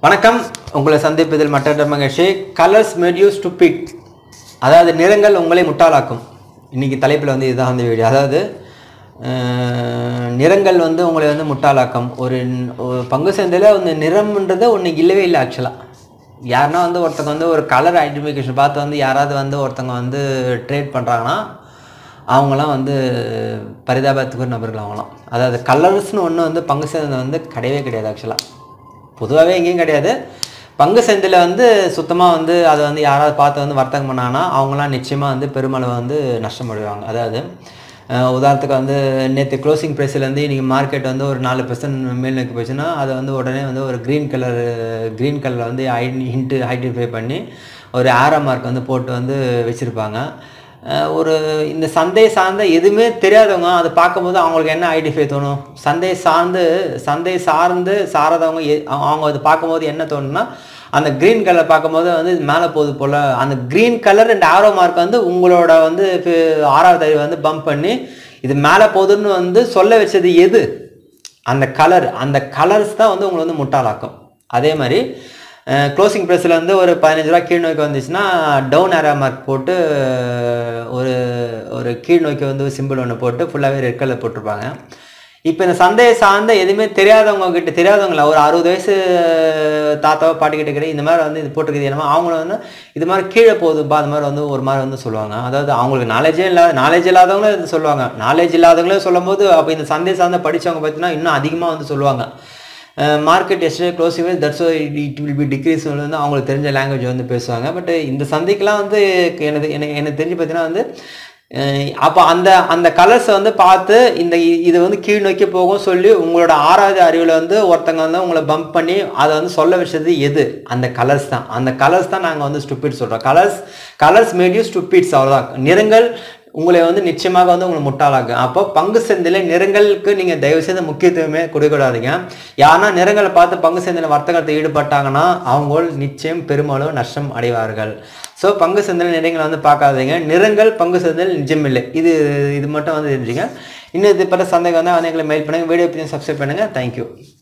வணக்கம் உங்களை சந்திப்பதில் மற்ற மகிழ்ச்சி கலர்ஸ் மேட் யூ ஸ்டூபிட் அதாவது நிறங்கள் உங்களை முட்டாளாக்கும் இன்னைக்கு தலைப்பில் வந்து இதுதான் அந்த வீடியோ அதாவது அஹ், நிறங்கள் வந்து உங்களை வந்து முட்டாளாக்கும் ஒரு ஒரு பங்கு சந்தையில் வந்து நிறம்ன்றது ஒன்று இல்லவே இல்லை ஆக்சுவலாக யாருன்னா வந்து ஒருத்தங்க வந்து ஒரு கலர் ஐடென்டிஃபிகேஷன் பார்த்து வந்து யாராவது வந்து ஒருத்தங்க வந்து ட்ரேட் பண்ணுறாங்கன்னா அவங்களாம் வந்து பரிதாபத்துக்கு நபர்கள் அவங்களாம் அதாவது கலர்ஸ்னு ஒன்று வந்து பங்கு சந்தை வந்து கிடையவே கிடையாது ஆக்சுவலாக பொதுவாகவே எங்கேயும் கிடையாது பங்கு சந்தையில் வந்து சுத்தமாக வந்து அதை வந்து யாராவது பார்த்து வந்து வர்த்தகம் பண்ணாங்கன்னா அவங்களாம் நிச்சயமாக வந்து பெருமளவு வந்து நஷ்டம் அடைவாங்க அதாவது அஹ், உதாரணத்துக்கு வந்து நேற்று க்ளோசிங் ப்ரைஸ்லேருந்து இன்றைக்கி மார்க்கெட் வந்து ஒரு நாலு பர்சன்ட் மேல் நோக்கி போச்சுன்னா அதை வந்து உடனே வந்து ஒரு க்ரீன் கலர் க்ரீன் கலரில் வந்து ஐ ஹிண்ட்டு ஐடென்டிஃபை பண்ணி ஒரு ஆரோ மார்க் வந்து போட்டு வந்து வச்சுருப்பாங்க அஹ் ஒரு இந்த சந்தை சார்ந்த எதுவுமே தெரியாதவங்க அதை பார்க்கும்போது அவங்களுக்கு என்ன ஐடென்டிஃபை தோணும் சந்தை சார்ந்து சந்தை சார்ந்து சாராதவங்க எ- அவங்க அவங்க அதை பார்க்கும்போது என்ன தோணும்னா அந்த க்ரீன் கலர் பார்க்கும்போது வந்து இது மேலே போகுது போல் அந்த green colour and arrow mark வந்து உங்களோட வந்து ஃபி- ஆறாவது அறிவை வந்து பம்ப் பண்ணி இது மேலே போகுதுன்னு வந்து சொல்ல வச்சது எது அந்த கலர் அந்த கலர்ஸ் தான் வந்து உங்களை வந்து முட்டாளாக்கும் அதே மாதிரி க்ளோசிங் ப்ரைஸில் வந்து ஒரு பதினஞ்சு ரூபா கீழ் நோக்கி வந்துச்சுன்னா டவுன் ஏரா மார்க் போட்டு அஹ், ஒரு ஒரு கீழ் நோக்கி வந்து சிம்பிள் ஒன்று போட்டு ஃபுல்லாகவே ரெட் கலர் போட்டிருப்பாங்க இப்போ இந்த சந்தையை சார்ந்த எதுவுமே தெரியாதவங்க கிட்ட தெரியாதவங்கள ஒரு அறுபது வயசு தாத்தாவோ பாட்டி கிட்ட கிட்ட இந்த மாதிரி வந்து இது போட்டிருக்குது என்னமோ அவங்கள வந்து இது மாதிரி கீழே போகுதுப்பா அது மாதிரி வந்து ஒரு மாதிரி வந்து சொல்லுவாங்க அதாவது அவங்களுக்கு நாலேஜே இல்லாத நாலேஜ் இல்லாதவங்களும் இது சொல்லுவாங்க நாலேஜ் இல்லாதவங்களே சொல்லும்போது அப்போ இந்த சந்தை சார்ந்த படித்தவங்க பார்த்தீங்கன்னா இன்னும் அதிகமாக வந்து சொல்லுவாங்க மார்க்கெட் எஸ்டே closing that's it will be decrease வந்து அவங்களுக்கு தெரிஞ்ச லாங்குவேஜ் வந்து பேசுவாங்க பட் இந்த சந்தைக்கெலாம் வந்து எனக்கு எனக்கு எனக்கு தெரிஞ்சு பார்த்தீங்கன்னா வந்து அப்போ அந்த அந்த கலர்ஸை வந்து பார்த்து இந்த இ- இது வந்து கீழ் நோக்கி போகும் சொல்லி உங்களோட ஆறாவது அறிவில் வந்து ஒருத்தங்க வந்து உங்களை பம்ப் பண்ணி அதை வந்து சொல்ல வச்சது எது அந்த கலர்ஸ் தான் அந்த கலர்ஸ் தான் நாங்கள் வந்து ஸ்டூபிட் சொல்கிறோம் colours colours made you stupids அவ்வளோதான் நிறங்கள் உங்களை வந்து நிச்சயமாக வந்து உங்களை முட்டாளாக்கும் அப்போ பங்கு சந்தையில் நிறங்களுக்கு நீங்கள் தயவு செய்து முக்கியத்துவமே கொடுக்கூடாதீங்க யாருன்னா நிறங்களை பார்த்து பங்கு சந்தையில் வர்த்தகத்தை ஈடுபட்டாங்கன்னா அவங்க நிச்சயம் பெருமளவு நஷ்டம் அடைவார்கள் ஸோ பங்கு சந்தையில் நிறங்களை வந்து பார்க்காதீங்க நிறங்கள் பங்கு சந்தையில் நிஜமில்லை இது இது மட்டும் வந்து தெரிஞ்சுங்க இன்னும் இது பட்ட சந்தேகம் வந்து வந்து எங்களை மெயில் பண்ணுங்கள் வீடியோ பற்றி சப்ஸ்கிரைப் பண்ணுங்கள் தேங்க்யூ